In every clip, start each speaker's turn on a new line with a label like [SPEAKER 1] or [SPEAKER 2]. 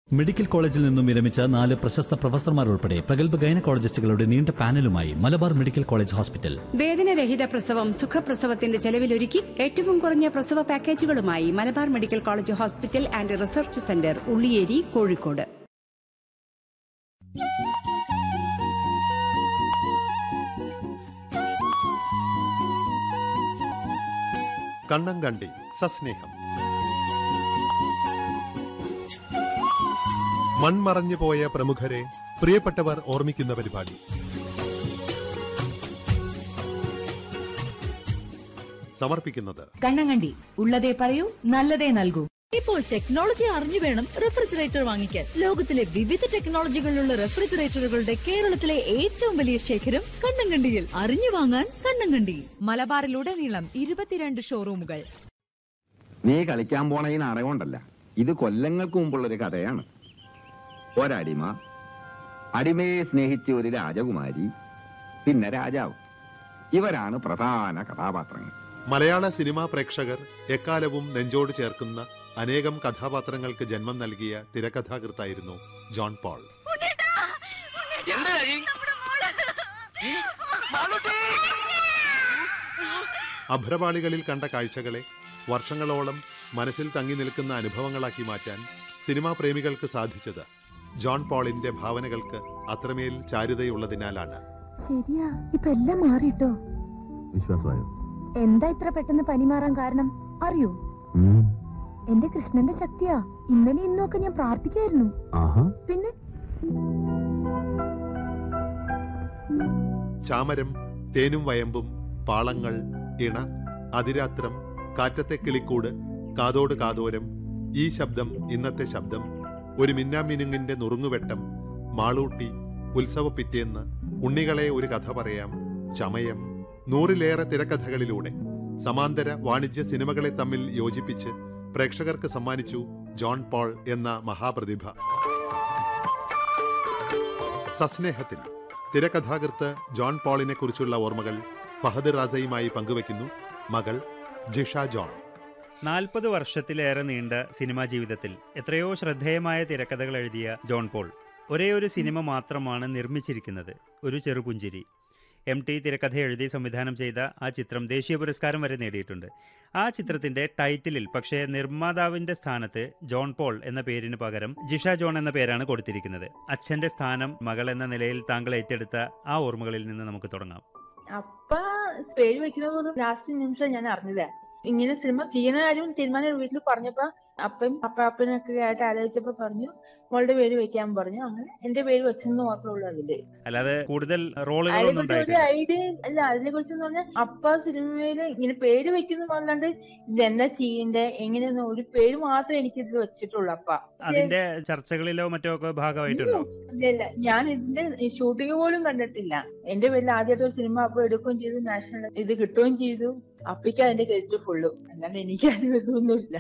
[SPEAKER 1] Medical കോളേജിൽ നിന്നും വിരമിച്ച നാല് പ്രശസ്ത പ്രൊഫസർമാർ ഉൾപ്പെടെ പ്രഗത്ഭ ഗൈനക്കോളജിസ്റ്റുകളുടെ നീണ്ട പാനലുമായി മലബാർ മെഡിക്കൽ കോളേജ് ഹോസ്പിറ്റൽ
[SPEAKER 2] വേദനരഹിത പ്രസവം സുഖപ്രസവത്തിന്റെ ചെലവിലൊരുക്കി ഏറ്റവും കുറഞ്ഞ പ്രസവ പാക്കേജുകളുമായി Malabar medical college hospital and research centre Ulliyeri Kozhikode
[SPEAKER 3] Kannankandi സസ്നേഹം മൺമറഞ്ഞു പോയ പ്രമുഖരെ പ്രിയപ്പെട്ടവർ ഓർമ്മിക്കുന്ന പരിപാടി സമർപ്പിക്കുന്നത്
[SPEAKER 4] കണ്ണങ്കണ്ടി ഉള്ളതേ പറയൂ നല്ലതേ നൽകൂ
[SPEAKER 5] ഇപ്പോൾ ടെക്നോളജി അറിഞ്ഞു വേണം റെഫ്രിജറേറ്റർ വാങ്ങിക്കാൻ ലോകത്തിലെ വിവിധ ടെക്നോളജികളിലുള്ള റെഫ്രിജറേറ്ററുകളുടെ കേരളത്തിലെ ഏറ്റവും വലിയ ശേഖരം കണ്ണങ്കണ്ടിയിൽ അറിഞ്ഞു വാങ്ങാൻ കണ്ണങ്കണ്ടി
[SPEAKER 4] മലബാറിലുടനീളം ഇരുപത്തിരണ്ട് ഷോറൂമുകൾ
[SPEAKER 6] നീ കളിക്കാൻ പോണതിന് അറിവുണ്ടല്ല ഇത് കൊല്ലങ്ങൾക്ക് മുമ്പുള്ളൊരു കഥയാണ് ഒരടിമ അടിമയെ സ്നേഹിച്ച ഒരു രാജകുമാരി പിന്നെ രാജാവ് ഇവരാണ് പ്രധാന കഥാപാത്രങ്ങൾ
[SPEAKER 3] മലയാള സിനിമാ പ്രേക്ഷകർ എക്കാലവും നെഞ്ചോട് ചേർക്കുന്ന അനേകം കഥാപാത്രങ്ങൾക്ക് ജന്മം നൽകിയ തിരക്കഥാകൃത്തായിരുന്നു ജോൺ പോൾ അഭ്രപാളികളിൽ കണ്ട കാഴ്ചകളെ വർഷങ്ങളോളം മനസ്സിൽ തങ്ങി നിൽക്കുന്ന അനുഭവങ്ങളാക്കി മാറ്റാൻ സിനിമാ പ്രേമികൾക്ക് സാധിച്ചത് ജോൺ പോളിന്റെ ഭാവനകൾക്ക് അത്രമേൽ ചാരുതയുള്ളതിനാലാണ്
[SPEAKER 7] ശരിയാ ഇപ്പൊ എല്ലാം മാറിട്ടോ
[SPEAKER 6] വിശ്വാസമായോ
[SPEAKER 7] എന്താ ഇത്ര പെട്ടെന്ന് പനി മാറാൻ കാരണം അറിയോ എന്റെ കൃഷ്ണന്റെ ശക്തിയാ ഇന്നലെ ഇന്നൊക്കെ ഞാൻ പ്രാർത്ഥിക്കായിരുന്നു പിന്നെ
[SPEAKER 3] ചാമരം തേനും വയമ്പും പാളങ്ങൾ ഇണ അതിരാത്രം കാറ്റത്തെ കിളിക്കൂട് കാതോട് കാതോരം ഈ ശബ്ദം ഇന്നത്തെ ശബ്ദം ഒരു മിന്നാമിനുങ്ങിന്റെ നുറുങ്ങുവെട്ടം മാളൂട്ടി ഉത്സവ പിറ്റേന്ന് ഉണ്ണികളെ ഒരു കഥ പറയാം ചമയം നൂറിലേറെ തിരക്കഥകളിലൂടെ സമാന്തര വാണിജ്യ സിനിമകളെ തമ്മിൽ യോജിപ്പിച്ച് പ്രേക്ഷകർക്ക് സമ്മാനിച്ചു ജോൺ പോൾ എന്ന മഹാപ്രതിഭ സസ്നേഹത്തിൽ തിരക്കഥാകൃത്ത് ജോൺ പോളിനെ കുറിച്ചുള്ള ഓർമ്മകൾ ഫഹദ് റാസയുമായി പങ്കുവയ്ക്കുന്നു മകൾ ജിഷ ജോൺ
[SPEAKER 8] നാൽപ്പത് വർഷത്തിലേറെ നീണ്ട സിനിമാ ജീവിതത്തിൽ എത്രയോ ശ്രദ്ധേയമായ തിരക്കഥകൾ എഴുതിയ ജോൺ പോൾ ഒരേ ഒരു സിനിമ മാത്രമാണ് നിർമ്മിച്ചിരിക്കുന്നത് ഒരു ചെറുപുഞ്ചിരി എം ടി തിരക്കഥ എഴുതി സംവിധാനം ചെയ്ത ആ ചിത്രം ദേശീയ പുരസ്കാരം വരെ നേടിയിട്ടുണ്ട് ആ ചിത്രത്തിന്റെ ടൈറ്റിലിൽ പക്ഷേ നിർമ്മാതാവിന്റെ സ്ഥാനത്ത് ജോൺ പോൾ എന്ന പേരിന് പകരം ജിഷ ജോൺ എന്ന പേരാണ് കൊടുത്തിരിക്കുന്നത് അച്ഛന്റെ സ്ഥാനം മകൾ എന്ന നിലയിൽ താങ്കൾ ഏറ്റെടുത്ത ആ ഓർമ്മകളിൽ നിന്ന് നമുക്ക് തുടങ്ങാം
[SPEAKER 9] അപ്പ പേര് വെക്കുന്നത് ലാസ്റ്റ് നിമിഷം ഞാൻ അറിഞ്ഞത് ഇങ്ങനെ സിനിമ ചെയ്യുന്ന കാര്യം തീരുമാനം വീട്ടിൽ പറഞ്ഞപ്പോ അപ്പം അപ്പാപ്പനൊക്കെ ആയിട്ട് ആലോചിച്ചപ്പോ പറഞ്ഞു മോളുടെ പേര് വെക്കാൻ പറഞ്ഞു അങ്ങനെ എന്റെ പേര് വെച്ചെന്ന് മാത്രമേ ഉള്ളൂ അതില്
[SPEAKER 8] അല്ലാതെ കൂടുതൽ റോളുകളൊന്നും
[SPEAKER 9] അതിനെക്കുറിച്ച് ഒരു
[SPEAKER 8] ഉണ്ടായിട്ടില്ല
[SPEAKER 9] ഐഡിയ അല്ല അതിനെ കുറിച്ച് പറഞ്ഞാൽ അപ്പ സിനിമയില് ഇങ്ങനെ പേര് വെക്കുന്നു അല്ലാണ്ട് ഇതെന്താ ചെയ്യണ്ടേ എങ്ങനെയെന്ന് ഒരു പേര് മാത്രമേ എനിക്ക് ഇതിൽ വെച്ചിട്ടുള്ളൂ അപ്പ
[SPEAKER 8] അതിന്റെ ചർച്ചകളിലോ മറ്റോ ഒക്കെ ഭാഗമായിട്ടുണ്ടോ
[SPEAKER 9] ഇല്ല ഇല്ല ഞാൻ ഇതിന്റെ ഷൂട്ടിംഗ് പോലും കണ്ടിട്ടില്ല എന്റെ പേരിൽ ആദ്യമായിട്ട് ഒരു സിനിമ അപ്പൊ എടുക്കുകയും ചെയ്തു നാഷണൽ ഇത് കിട്ടുകയും ചെയ്തു അപ്പയ്ക്ക് അതിന്റെ ക്രെഡിറ്റ് ഫുള്ളു അല്ലാണ്ട് എനിക്ക് അത് ഇതൊന്നുമില്ല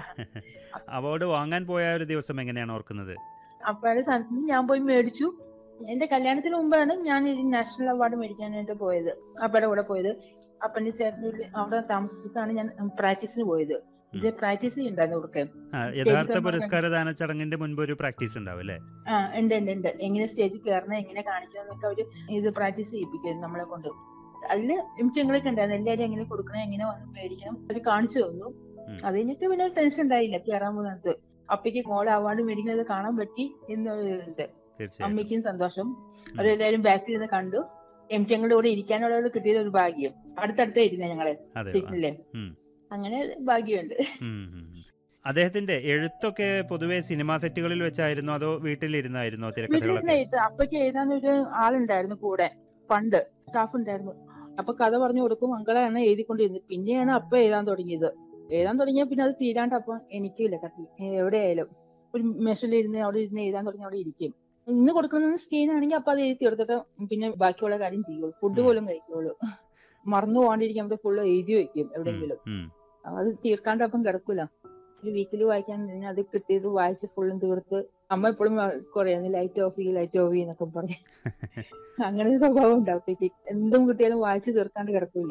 [SPEAKER 8] അവാർഡ് വാങ്ങാൻ പോയ ഒരു ദിവസം എങ്ങനെയാണ് ഓർക്കുന്നത്
[SPEAKER 9] അപ്പയുടെ സ്ഥലത്ത് ഞാൻ പോയി മേടിച്ചു എന്റെ കല്യാണത്തിന് മുമ്പാണ് ഞാൻ ഈ നാഷണൽ അവാർഡ് മേടിക്കാനായിട്ട് പോയത് അപ്പയുടെ കൂടെ പോയത് അപ്പന്റെ ചേട്ടനിൽ അവിടെ താമസിച്ചിട്ടാണ് ഞാൻ പ്രാക്ടീസിന് പോയത് ഇത് പ്രാക്ടീസ് ചെയ്യണ്ടായിരുന്നു കൊടുക്കെ
[SPEAKER 8] ആ, യഥാർത്ഥ
[SPEAKER 9] സ്റ്റേജിൽ
[SPEAKER 8] പുരസ്കാരദാന ചടങ്ങിന്റെ മുൻപ് ഒരു പ്രാക്ടീസ് ഉണ്ടാവും അല്ലേ
[SPEAKER 9] ആ ഉണ്ട് ഉണ്ട് ഉണ്ട് എങ്ങനെ സ്റ്റേജിൽ കയറണം എങ്ങനെ കാണിക്കണം എന്നൊക്കെ അവര് ഇത് പ്രാക്ടീസ് ചെയ്യിപ്പിക്കും നമ്മളെ കൊണ്ട് അതില് നിമിഷങ്ങളൊക്കെ ഉണ്ടായിരുന്നു എല്ലാവരും എങ്ങനെ കൊടുക്കണം എങ്ങനെ വന്ന് മേടിക്കണം അവര് കാണിച്ചു തന്നു
[SPEAKER 8] ഉം.
[SPEAKER 9] അത് കഴിഞ്ഞിട്ട് പിന്നെ ടെൻഷൻ ഉണ്ടായില്ല കയറാൻ പോകുന്നത് അപ്പയ്ക്ക് മോളെ അവാർഡ് മേടിക്കുന്നത് കാണാൻ പറ്റി എന്നുള്ളത്
[SPEAKER 8] തീർച്ചയായും
[SPEAKER 9] അമ്മയ്ക്കും സന്തോഷം അവരെല്ലാരും ബാക്കിൽ നിന്ന് കണ്ടു എം ടി ഞങ്ങളുടെ കൂടെ ഇരിക്കാനുള്ള കിട്ടിയത് ഒരു ഭാഗ്യം അടുത്തടുത്തേ ഇരുന്നേ ഞങ്ങളെ
[SPEAKER 8] അതെ
[SPEAKER 9] സീറ്റില്ലേ
[SPEAKER 8] ഉം.
[SPEAKER 9] അങ്ങനെ ഭാഗ്യമുണ്ട്
[SPEAKER 8] ഉം, ഉം, ഉം. അദ്ദേഹത്തിന്റെ എഴുത്തൊക്കെ പൊതുവെ സിനിമാ സെറ്റുകളിൽ വെച്ചായിരുന്നോ അതോ വീട്ടിലിരുന്നായിരുന്നോ തിരക്കഥകളൊക്കെ
[SPEAKER 9] വീട്ടിലിരുന്ന് എഴുത്ത് അപ്പയ്ക്ക് എഴുതാൻ ഒരു ആളുണ്ടായിരുന്നു കൂടെ പണ്ട് സ്റ്റാഫ് ഉണ്ടായിരുന്നു അപ്പൊ കഥ പറഞ്ഞു കൊടുക്കും മംഗളാണ് എഴുതിക്കൊണ്ടിരുന്നത് പിന്നെയാണ് അപ്പ എഴുതാൻ തുടങ്ങിയത് എഴുതാൻ തുടങ്ങിയ പിന്നെ അത് തീരാണ്ട് അപ്പൊ എനിക്കില്ല കത്തി എവിടെയായാലും ഒരു മെഷീനിലിരുന്ന് അവിടെ ഇരുന്ന് എഴുതാൻ തുടങ്ങി അവിടെ ഇരിക്കും ഇന്ന് കൊടുക്കുന്ന സ്ക്രീൻ ആണെങ്കിൽ അപ്പൊ അത് എഴുതി തീർത്തിട്ട് പിന്നെ ബാക്കിയുള്ള കാര്യം ചെയ്യുള്ളൂ ഫുഡ് പോലും കഴിക്കുള്ളൂ മറന്നു പോകാണ്ടിരിക്കാൻ ഫുള്ള് എഴുതി വെക്കും എവിടെയെങ്കിലും
[SPEAKER 8] ഉം.
[SPEAKER 9] അത് തീർക്കാണ്ട് അപ്പം കിടക്കൂല ഒരു വീക്കിലി വായിക്കാൻ കഴിഞ്ഞാൽ അത് കിട്ടിയത് വായിച്ച് ഫുള്ളും തീർത്ത് അമ്മ എപ്പോഴും കുറയാന്ന് ലൈറ്റ് ഓഫ് ചെയ്യും ലൈറ്റ് ഓഫ് ചെയ്യും എന്നൊക്കെ പറഞ്ഞു അങ്ങനെ ഒരു സ്വഭാവം ഉണ്ടാവും എന്തും കിട്ടിയാലും വായിച്ച് തീർക്കാണ്ട് കിടക്കൂല